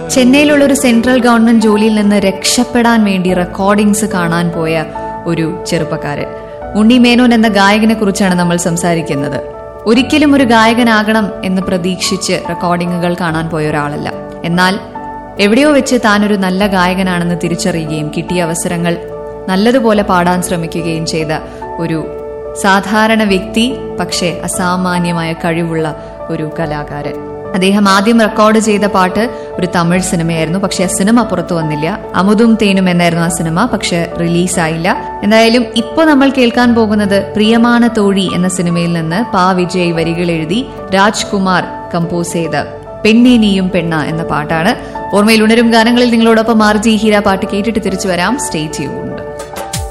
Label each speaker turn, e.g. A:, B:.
A: ചെന്നൈയിലുള്ള ഒരു central government ജോലിയിൽ നിന്ന് രക്ഷപ്പെടാൻ വേണ്ടി റെക്കോർഡിംഗ്സ് കാണാൻ പോയ ഒരു ചെറുപ്പക്കാരൻ ഉണ്ണി മേനോൻ എന്ന ഗായകനെ കുറിച്ചാണ് നമ്മൾ സംസാരിക്കുന്നത് ഒരിക്കലും ഒരു ഗായകനാകണം എന്ന് പ്രതീക്ഷിച്ച് റെക്കോർഡിങ്ങുകൾ കാണാൻ പോയ ഒരാളല്ല എന്നാൽ എവിടെയോ വെച്ച് താൻ ഒരു നല്ല ഗായകനാണെന്ന് തിരിച്ചറിയുകയും കിട്ടിയ അവസരങ്ങൾ നല്ലതുപോലെ പാടാൻ ശ്രമിക്കുകയും ചെയ്ത ഒരു സാധാരണ വ്യക്തി പക്ഷേ അസാമാന്യമായ കഴിവുള്ള ഒരു കലാകാരൻ അദ്ദേഹം ആദ്യം റെക്കോർഡ് ചെയ്ത പാട്ട് ഒരു തമിഴ് സിനിമയായിരുന്നു പക്ഷെ ആ സിനിമ പുറത്തു വന്നില്ല അമുതും തേനും എന്നായിരുന്നു ആ സിനിമ പക്ഷെ റിലീസായില്ല എന്തായാലും ഇപ്പോൾ നമ്മൾ കേൾക്കാൻ പോകുന്നത് പ്രിയമാന തോഴി എന്ന സിനിമയിൽ നിന്ന് പാ വിജയ് വരികൾ എഴുതി രാജ്കുമാർ കമ്പോസ് ചെയ്ത പെണ്ണേ നീയും പെണ്ണ എന്ന പാട്ടാണ് ഓർമ്മയിൽ ഉണരും ഗാനങ്ങളിൽ നിങ്ങളോടൊപ്പം ആർജി ഹീര പാട്ട് കേട്ടിട്ട് തിരിച്ചു വരാം സ്റ്റേ ട്യൂൺഡ്